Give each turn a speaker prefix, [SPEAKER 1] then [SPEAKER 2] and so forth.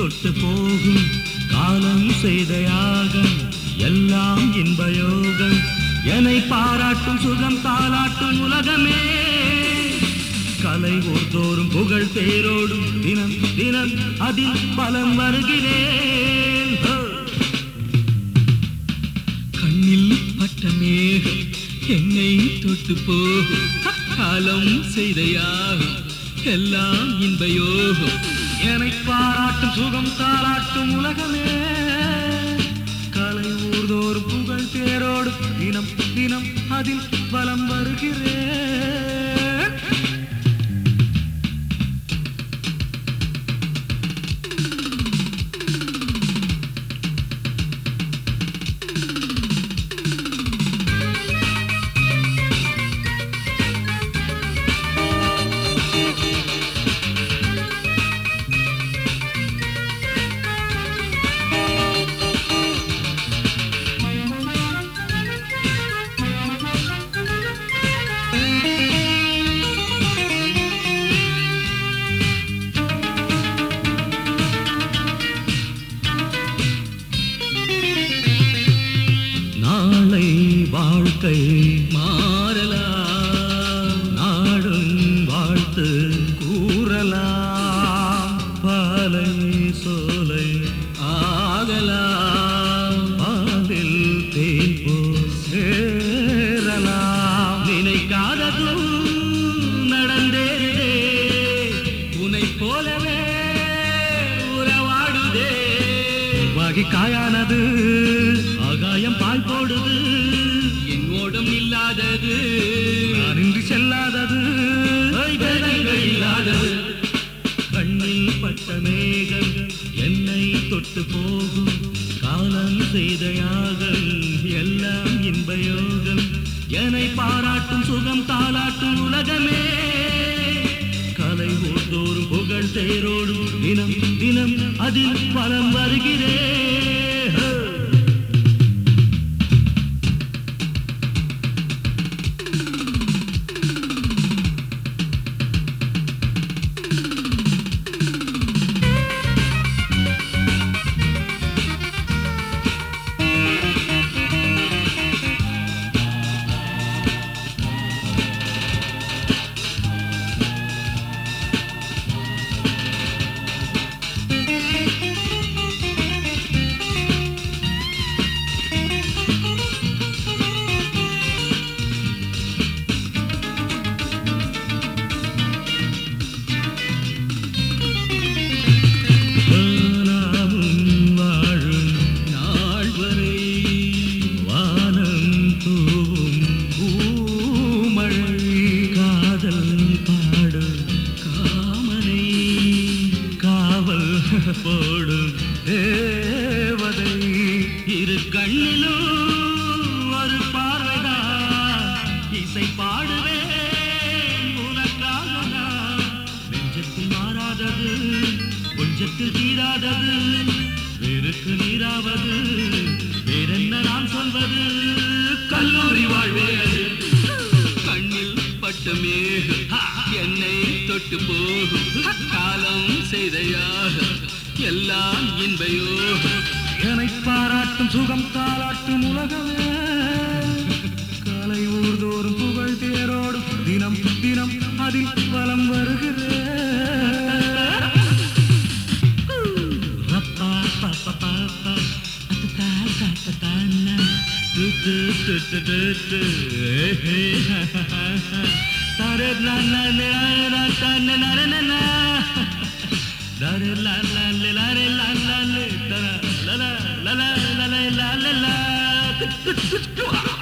[SPEAKER 1] தொட்டு போகும் காலம் செய்த யாகம் எல்லாம் இன்ப யோகம் என்னை பாராட்டும் சுகம் தாளாட்டும் உலகமே கலை ஒருதோறும் புகழ் தேரோடும் தினம் தினம் அதில் பலம் வருகிறேன் ஹோ!
[SPEAKER 2] கண்ணில் பட்ட மேகம் என்னை தொட்டு போகும் காலம் செய்த யாகம் எல்லாம் இன்ப யோகம்
[SPEAKER 1] என்னை பாராட்டும் சுகம் தாளாட்டும் உலகமே கலை ஊர்தோறும் புகழ் தேரோடு தினம் தினம் அதில் பலம் வருகிறேன் நாளை வாழ்க்கை மாறலாம் நாடும் வாழ்த்து கூறலாம் பாலை சோலை ஆகலாம் பாலில் தேன் போல் சேரலாம் நினைக்காததும் நடந்தேறே உனை போலவே உறவாடுதே வாகி காயானது ஆகாயம் பால் போடுது
[SPEAKER 2] என்னோடம் இல்லாதது
[SPEAKER 1] நான் இன்றி செல்லாதது வேதங்கள் இல்லாதது கண்ணில் பட்ட மேகம் என்னை தொட்டு போகும் காலம் செய்த யாகம் எல்லாம் இன்ப யோகம் என்னை பாராட்டும் சுகம் தாளாட்டும் உலகமே கலை ஓர்தோறும் புகழ் தேரோடும் தினம் தினம் அதில் பலம் வருகிறேன் வானமும் வாழும் நாள் வரை வானம் தூவும் பூமழை காதல் பாடும் காமனை காவல் போடும் தேவதை இரு கண்ணிலும் ஒரு பார்வைதான் இசை பாடுவேன் உனக்காக நான். நெஞ்சத்தில் மாறாதது கொஞ்சத்தில் தீராதது வேருக்கு நீராவது வேறென்ன நான் சொல்வது கல்லூரி வாழ்வே அது.
[SPEAKER 2] கண்ணில் பட்ட மேகம் என்னை தொட்டு போகும் காலம் செய்த யாகம் எல்லாம் இன்ப யோகம்
[SPEAKER 1] என்னை பாராட்டும் சுகம் தாளாட்டும் உலகமே காலை ஊர்தோறும் புகழ் தேரோடும் தினம் தினம் அதில் பலம் வருகிறேன் ரப்பா பப்பா பப்பா அத்தா தத்தா தன்னா டு டு டு டு டு டு ஏ ஹே ஹா ஹா ஹா தரே லா லா லே லா லா லா லா லா லா Dare la la le la re la la le da la la la la la la la la la